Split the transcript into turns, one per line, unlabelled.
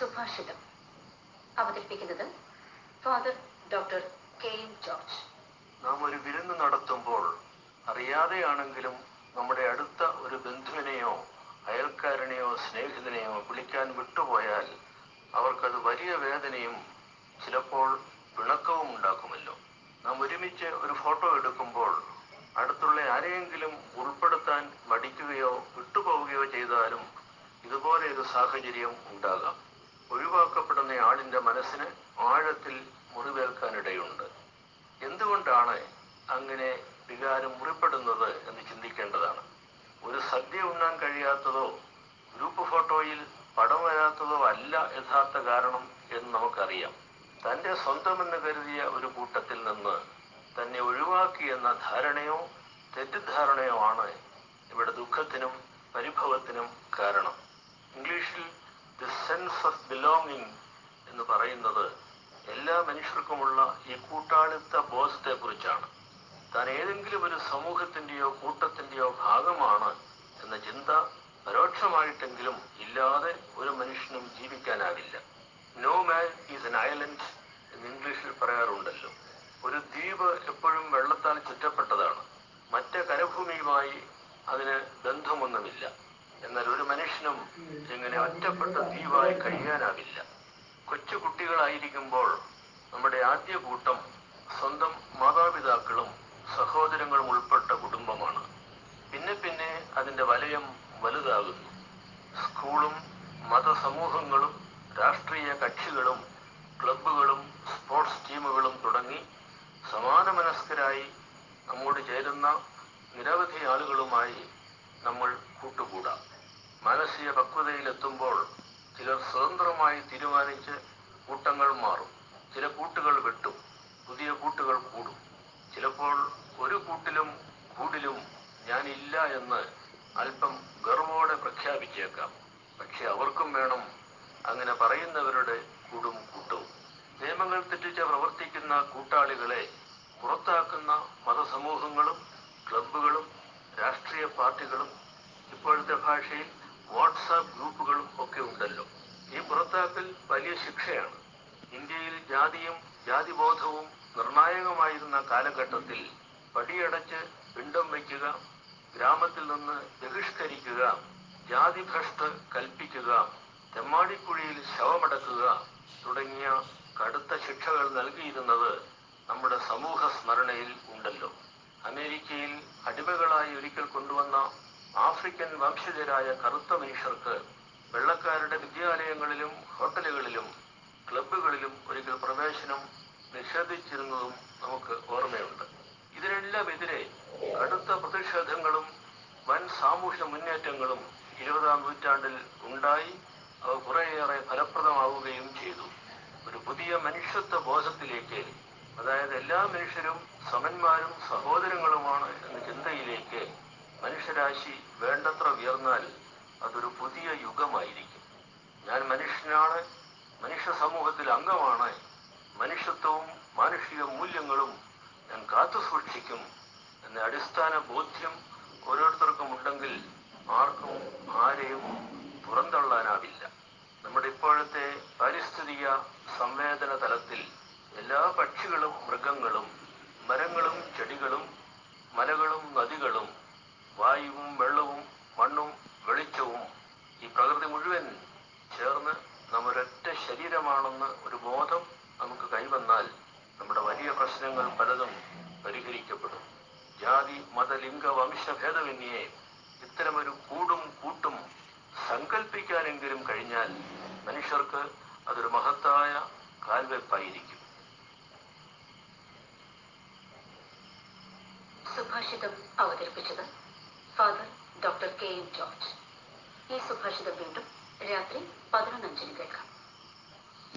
സുഭാഷിതം അവതരിപ്പിക്കുന്നത് father doctor K M George
നാം ഒരു വിരുന്ന് നടത്തുമ്പോൾ അറിയാതെയാണെങ്കിലും നമ്മുടെ അടുത്ത ഒരു ബന്ധുവിനെയോ അയൽക്കാരനെയോ സ്നേഹിതനെയോ വിളിക്കാൻ വിട്ടുപോയാൽ അവർക്കത് വലിയ വേദനയും ചിലപ്പോൾ പിണക്കവും ഉണ്ടാക്കുമല്ലോ നാം ഒരുമിച്ച് ഒരു ഫോട്ടോ എടുക്കുമ്പോൾ അടുത്തുള്ള ആരെയെങ്കിലും ഉൾപ്പെടുത്താൻ മടിക്കുകയോ വിട്ടുപോവുകയോ ചെയ്താലും ഇതുപോലെ ഒരു സാഹചര്യം ഉണ്ടാകാം ഒഴിവാക്കപ്പെടുന്ന ആളിന്റെ മനസ്സിന് ആഴത്തിൽ മുറിവേൽക്കാനിടയുണ്ട് എന്തുകൊണ്ടാണ് അങ്ങനെ വികാരം മുറിപ്പെടുന്നത് എന്ന് ചിന്തിക്കേണ്ടതാണ് ഒരു സദ്യ ഉണ്ണാൻ കഴിയാത്തതോ ഗ്രൂപ്പ് ഫോട്ടോയിൽ പടം വരാത്തതോ അല്ല യഥാർത്ഥ കാരണം എന്ന് നമുക്കറിയാം തന്റെ സ്വന്തമെന്ന് കരുതിയ ഒരു കൂട്ടത്തിൽ നിന്ന് തന്നെ ഒഴിവാക്കി എന്ന ധാരണയോ തെറ്റിദ്ധാരണയോ ആണ് ഇവിടെ ദുഃഖത്തിനും പരിഭവത്തിനും കാരണം ഇംഗ്ലീഷിൽ ദി സെൻസ് ഓഫ് ബിലോങ്ങിങ് എന്ന് പറയുന്നത് എല്ലാ മനുഷ്യർക്കുമുള്ള ഈ കൂട്ടാളിത്ത ബോധത്തെ കുറിച്ചാണ് താൻ ഏതെങ്കിലും ഒരു സമൂഹത്തിന്റെയോ കൂട്ടത്തിന്റെയോ ഭാഗമാണ് എന്ന ചിന്ത പരോക്ഷമായിട്ടെങ്കിലും ഇല്ലാതെ ഒരു മനുഷ്യനും ജീവിക്കാനാവില്ല no man is an island എന്ന് ഇംഗ്ലീഷിൽ പറയാറുണ്ടല്ലോ ഒരു ദ്വീപ് എപ്പോഴും വെള്ളത്താൽ ചുറ്റപ്പെട്ടതാണ് മറ്റ് കരഭൂമിയുമായി അതിന് ബന്ധമൊന്നുമില്ല എന്നാൽ ഒരു മനുഷ്യനും ഇങ്ങനെ ഒറ്റപ്പെട്ട ദ്വീപായി കഴിയാനാവില്ല കൊച്ചു കുട്ടികളായിരിക്കുമ്പോൾ നമ്മുടെ ആദ്യ കൂട്ടം സ്വന്തം മാതാപിതാക്കളും സഹോദരങ്ങളും ഉൾപ്പെട്ട കുടുംബമാണ് പിന്നെ പിന്നെ അതിന്റെ വലയം വലുതാകുന്നു സ്കൂളും മതസമൂഹങ്ങളും രാഷ്ട്രീയ കക്ഷികളും ക്ലബ്ബുകളും സ്പോർട്സ് ടീമുകളും തുടങ്ങി സമാന മനസ്കരായി നമ്മോട് ചേരുന്ന നിരവധി ആളുകളുമായി നമ്മൾ കൂട്ടുകൂടാം മാനസിക പക്വതയിലെത്തുമ്പോൾ ചിലർ സ്വതന്ത്രമായി തീരുമാനിച്ച് കൂട്ടങ്ങൾ മാറും ചില കൂട്ടുകൾ വെട്ടും പുതിയ കൂട്ടുകൾ കൂടും ചിലപ്പോൾ ഒരു കൂട്ടിലും കൂടിലും ഞാനില്ല എന്ന് അല്പം ഗർവോടെ പ്രഖ്യാപിച്ചേക്കാം പക്ഷെ അവർക്കും വേണം അങ്ങനെ പറയുന്നവരുടെ കൂടും കൂട്ടവും നിയമങ്ങൾ തെറ്റിച്ച് പ്രവർത്തിക്കുന്ന കൂട്ടാളികളെ പുറത്താക്കുന്ന മതസമൂഹങ്ങളും ക്ലബ്ബുകളും രാഷ്ട്രീയ പാർട്ടികളും ഇപ്പോഴത്തെ ഭാഷയിൽ വാട്സാപ്പ് ഗ്രൂപ്പുകളും ഒക്കെ ഉണ്ടല്ലോ ഈ പുറത്താക്കൽ വലിയ ശിക്ഷയാണ് ഇന്ത്യയിൽ ജാതിയും ജാതിബോധവും നിർണായകമായിരുന്ന കാലഘട്ടത്തിൽ പടിയടച്ച് പിണ്ടം വയ്ക്കുക ഗ്രാമത്തിൽ നിന്ന് ബഹിഷ്കരിക്കുക ജാതിഭ്രഷ്ട് കൽപ്പിക്കുക തെമ്മാടിക്കുഴിയിൽ ശവമടക്കുക തുടങ്ങിയ കടുത്ത ശിക്ഷകൾ നൽകിയിരുന്നത് നമ്മുടെ സമൂഹ സ്മരണയിൽ ഉണ്ടല്ലോ അമേരിക്കയിൽ അടിമകളായി ഒരിക്കൽ കൊണ്ടുവന്ന ആഫ്രിക്കൻ വംശജരായ കറുത്ത മനുഷ്യർക്ക് വെള്ളക്കാരുടെ വിദ്യാലയങ്ങളിലും ഹോട്ടലുകളിലും ക്ലബ്ബുകളിലും ഒരിക്കൽ പ്രവേശനം നിഷേധിച്ചിരുന്നതും നമുക്ക് ഓർമ്മയുണ്ട് ഇതിനെല്ലാം എതിരെ കടുത്ത പ്രതിഷേധങ്ങളും വൻ സാമൂഹ്യ മുന്നേറ്റങ്ങളും ഇരുപതാം നൂറ്റാണ്ടിൽ ഉണ്ടായി അവ കുറേയേറെ ഫലപ്രദമാവുകയും ചെയ്തു ഒരു പുതിയ മനുഷ്യത്വ ബോധത്തിലേക്ക് അതായത് എല്ലാ മനുഷ്യരും സമന്മാരും സഹോദരങ്ങളുമാണ് എന്ന ചിന്തയിലേക്ക് മനുഷ്യരാശി വേണ്ടത്ര ഉയർന്നാൽ അതൊരു പുതിയ യുഗമായിരിക്കും ഞാൻ മനുഷ്യനാണ് മനുഷ്യ സമൂഹത്തിൽ അംഗമാണ് മനുഷ്യത്വവും മാനുഷിക മൂല്യങ്ങളും ഞാൻ കാത്തു സൂക്ഷിക്കും എന്ന അടിസ്ഥാന ബോധ്യം ഓരോരുത്തർക്കും ഉണ്ടെങ്കിൽ ആർക്കും ആരെയും പുറന്തള്ളാനാവില്ല നമ്മുടെ ഇപ്പോഴത്തെ പാരിസ്ഥിതിക സംവേദന തലത്തിൽ എല്ലാ പക്ഷികളും മൃഗങ്ങളും മരങ്ങളും ചെടികളും മലകളും നദികളും വായുവും വെള്ളവും മണ്ണും വെളിച്ചവും ഈ പ്രകൃതി മുഴുവൻ ചേർന്ന് നാം ഒരൊറ്റ ശരീരമാണെന്ന് ഒരു ബോധം നമുക്ക് കൈവന്നാൽ നമ്മുടെ വലിയ പ്രശ്നങ്ങൾ പലതും പരിഹരിക്കപ്പെടും ജാതി മതലിംഗ വംശഭേദമന്യേ ഇത്തരമൊരു കൂടും കൂട്ടും സങ്കല്പിക്കാനെങ്കിലും കഴിഞ്ഞാൽ മനുഷ്യർക്ക് അതൊരു മഹത്തായ കാൽവെപ്പായിരിക്കും
സുഭാഷിതം അവതരിപ്പിച്ചത് father doctor K M George ഈ സുഭാഷിതം വീണ്ടും രാത്രി പതിനൊന്നഞ്ചിന് കേൾക്കാം